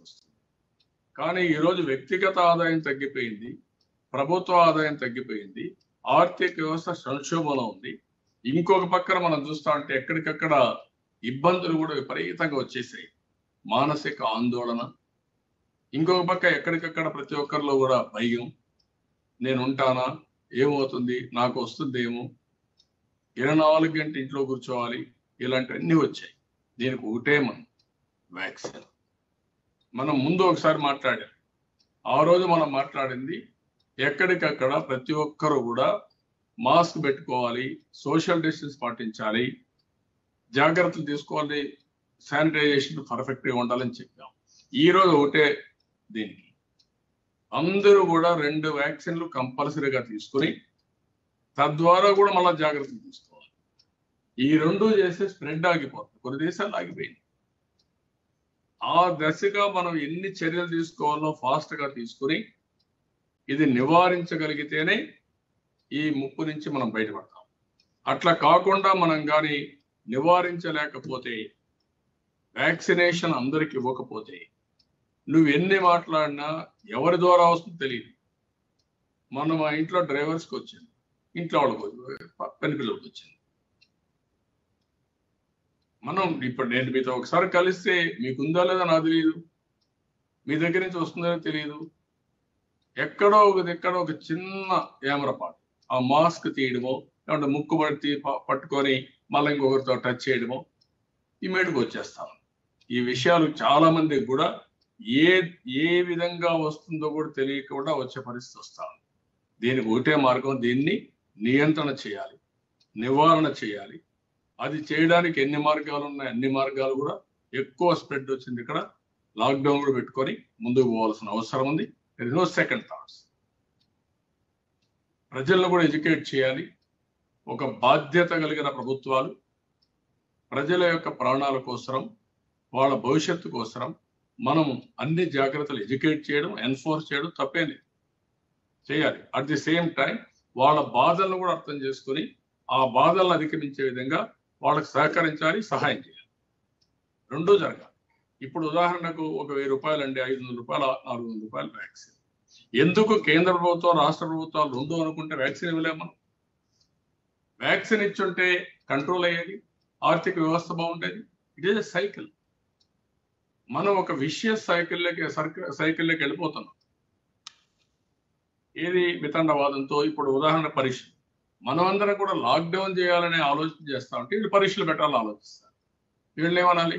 వస్తుంది కానీ ఈరోజు వ్యక్తిగత ఆదాయం తగ్గిపోయింది ప్రభుత్వ ఆదాయం తగ్గిపోయింది ఆర్థిక వ్యవస్థ సంక్షోభంలో ఉంది ఇంకొక పక్కన మనం చూస్తా ఉంటే ఎక్కడికక్కడ ఇబ్బందులు కూడా విపరీతంగా వచ్చేసాయి మానసిక ఆందోళన ఇంకొక పక్క ఎక్కడికక్కడ ప్రతి ఒక్కరిలో కూడా భయం నేను ఉంటానా ఏమవుతుంది నాకు వస్తుందేమో ఇరవై నాలుగు గంటలు ఇంట్లో కూర్చోవాలి ఇలాంటివన్నీ వచ్చాయి దీనికి ఒకటే మనం వ్యాక్సిన్ మనం ముందు ఒకసారి మాట్లాడాం ఆ రోజు మనం మాట్లాడింది ఎక్కడికక్కడ ప్రతి ఒక్కరు కూడా మాస్క్ పెట్టుకోవాలి సోషల్ డిస్టెన్స్ పాటించాలి జాగ్రత్తలు తీసుకోవాలి శానిటైజేషన్ పర్ఫెక్ట్ గా ఉండాలని చెప్పాం ఈ రోజు ఒకటే దీనికి అందరూ కూడా రెండు వ్యాక్సిన్లు కంపల్సరీగా తీసుకుని తద్వారా కూడా మళ్ళీ జాగ్రత్తలు తీసుకోవాలి ఈ రెండు చేస్తే స్ప్రెడ్ ఆగిపోతుంది కొన్ని దేశాలు ఆగిపోయింది ఆ దశగా మనం ఎన్ని చర్యలు తీసుకోవాలో ఫాస్ట్ గా తీసుకుని ఇది నివారించగలిగితేనే ఈ ముప్పు నుంచి మనం బయటపడతాం అట్లా కాకుండా మనం కానీ నివారించలేకపోతే వ్యాక్సినేషన్ అందరికి ఇవ్వకపోతే నువ్వు ఎన్ని మాట్లాడినా ఎవరి ద్వారా వస్తుందో తెలియదు మొన్న మా ఇంట్లో డ్రైవర్స్కి వచ్చింది ఇంట్లో వాళ్ళకి వచ్చి- పని పిల్లలకి వచ్చింది మనం ఇప్పుడు నేను మీతో ఒకసారి కలిస్తే మీకుందా లేదా నాకు తెలియదు మీ దగ్గర నుంచి వస్తుందో తెలియదు ఎక్కడో ఒక ఎక్కడో ఒక చిన్న ఏమరపాటు ఆ మాస్క్ తీయడమో లేకుంటే ముక్కు పట్టి పట్టుకొని మళ్ళీ ఇంకొకరితో టచ్ చేయడమో ఇమీడియట్గా వచ్చేస్తాం ఈ విషయాలు చాలా మందికి కూడా ఏ ఏ విధంగా వస్తుందో కూడా తెలియకుండా వచ్చే పరిస్థితి వస్తాం దీనికి ఒకటే మార్గం దీన్ని నియంత్రణ చేయాలి నివారణ చేయాలి అది చేయడానికి ఎన్ని మార్గాలు ఉన్నాయి అన్ని మార్గాలు కూడా ఎక్కువ స్ప్రెడ్ వచ్చింది ఇక్కడ లాక్డౌన్ కూడా పెట్టుకొని ముందుకు పోవాల్సిన అవసరం ఉంది నో సెకండ్ థాట్స్ ప్రజలను కూడా ఎడ్యుకేట్ చేయాలి ఒక బాధ్యత కలిగిన ప్రభుత్వాలు ప్రజల యొక్క ప్రాణాల కోసరం వాళ్ళ భవిష్యత్తు కోసరం మనం అన్ని జాగ్రత్తలు ఎడ్యుకేట్ చేయడం ఎన్ఫోర్స్ చేయడం తప్పేం లేదు చేయాలి అట్ ది సేమ్ టైం వాళ్ళ బాధలను కూడా అర్థం చేసుకొని ఆ బాధలను అధిగమించే విధంగా వాళ్ళకి సహకరించాలి సహాయం చేయాలి రెండూ జరగాలి ఇప్పుడు ఉదాహరణకు ఒక వెయ్యి రూపాయలు అండి ఐదు వందల రూపాయల నాలుగు వందల రూపాయలు వ్యాక్సిన్ ఎందుకు కేంద్ర ప్రభుత్వం రాష్ట్ర ప్రభుత్వాలు రెండు అనుకుంటే వ్యాక్సిన్ ఇవ్వలేము మనం వ్యాక్సిన్ ఇచ్చుంటే కంట్రోల్ అయ్యేది ఆర్థిక వ్యవస్థ బాగుండేది ఇట్ ఈస్ ఎ సైకిల్ మనం ఒక విషయస్ సైకిల్లోకి సైకిల్లోకి వెళ్ళిపోతున్నాం ఏది వితండవాదంతో ఇప్పుడు ఉదాహరణ పరీక్ష మనమందరం కూడా లాక్డౌన్ చేయాలనే ఆలోచన చేస్తా ఉంటే వీళ్ళు పరీక్షలు పెట్టాలని ఆలోచిస్తారు వీళ్ళు ఏమనాలి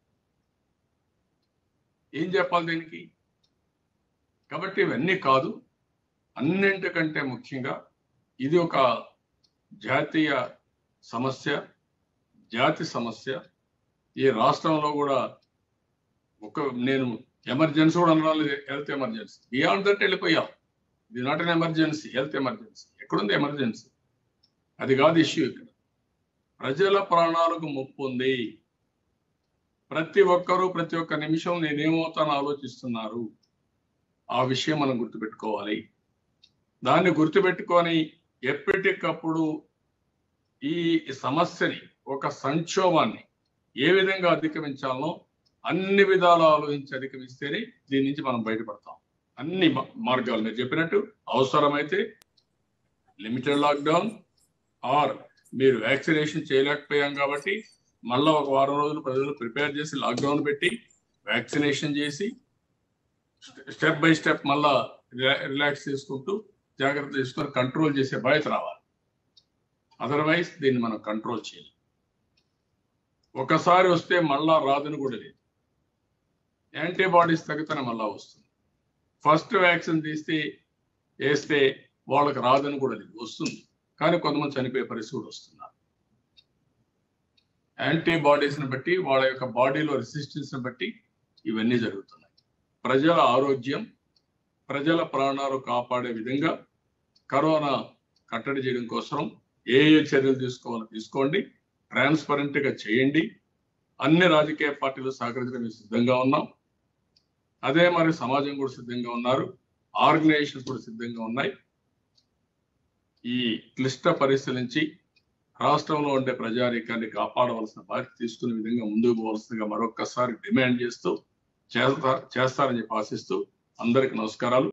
ఏం చెప్పాలి దీనికి కాబట్టి ఇవన్నీ కాదు అన్నింటికంటే ముఖ్యంగా ఇది ఒక జాతీయ సమస్య జాతి సమస్య ఈ రాష్ట్రంలో కూడా ఒక నేను ఎమర్జెన్సీ కూడా అనడం లేదు హెల్త్ ఎమర్జెన్సీ బియాండ్ దట్ వెళ్ళిపోయాం ఇది not an emergency health emergency ఎక్కడుంది ఎమర్జెన్సీ అది కాదు ఇష్యూ ఇక్కడ ప్రజల ప్రాణాలకు ముప్పు ఉంది ప్రతి ఒక్కరూ ప్రతి ఒక్క నిమిషం నేనేమవుతానో ఆలోచిస్తున్నారు ఆ విషయం మనం గుర్తుపెట్టుకోవాలి దాన్ని గుర్తుపెట్టుకొని ఎప్పటికప్పుడు ఈ సమస్యని ఒక సంక్షోభాన్ని ఏ విధంగా అధిగమించాలనో అన్ని విధాలు ఆలోచించి అధిగమిస్తేనే దీని నుంచి మనం బయటపడతాం అన్ని మా- మార్గాలు మీరు చెప్పినట్టు అవసరమైతే లిమిటెడ్ లాక్డౌన్ ఆర్ మీరు వ్యాక్సినేషన్ చేయలేకపోయాం కాబట్టి మళ్ళా ఒక వారం రోజులు ప్రజలు ప్రిపేర్ చేసి లాక్డౌన్ పెట్టి వ్యాక్సినేషన్ చేసి స్టెప్ బై స్టెప్ మళ్ళా రిలా- రిలాక్స్ చేసుకుంటూ జాగ్రత్త తీసుకొని కంట్రోల్ చేసే బాధ్యత రావాలి అదర్వైజ్ దీన్ని మనం కంట్రోల్ చేయాలి ఒకసారి వస్తే మళ్ళా రాదని కూడా లేదు యాంటీబాడీస్ తగ్గితేనే మళ్ళా వస్తుంది ఫస్ట్ వ్యాక్సిన్ తీస్తే వేస్తే వాళ్ళకి రాదని కూడా లేదు వస్తుంది కానీ కొంతమంది చనిపోయే పరిస్థితి కూడా వస్తున్నారు యాంటీబాడీస్ ని బట్టి వాళ్ళ యొక్క బాడీలో రెసిస్టెన్స్ ని బట్టి ఇవన్నీ జరుగుతున్నాయి ప్రజల ఆరోగ్యం ప్రజల ప్రాణాలు కాపాడే విధంగా కరోనా కట్టడి చేయడం కోసం ఏ ఏ చర్యలు తీసుకోవాలో తీసుకోండి ట్రాన్స్పరెంట్ గా చేయండి అన్ని రాజకీయ పార్టీలు సహకరించడానికి సిద్ధంగా ఉన్నాం అదే మరి సమాజం కూడా సిద్ధంగా ఉన్నారు ఆర్గనైజేషన్స్ కూడా సిద్ధంగా ఉన్నాయి ఈ క్లిష్ట పరిస్థితి నుంచి రాష్ట్రంలో ఉండే ప్రజానీకాన్ని కాపాడవలసిన బాధ్యత తీసుకునే విధంగా ముందుకు పోవాల్సిందిగా మరొక్కసారి డిమాండ్ చేస్తూ చేస్తా చేస్తారని చెప్పి ఆశిస్తూ అందరికి నమస్కారాలు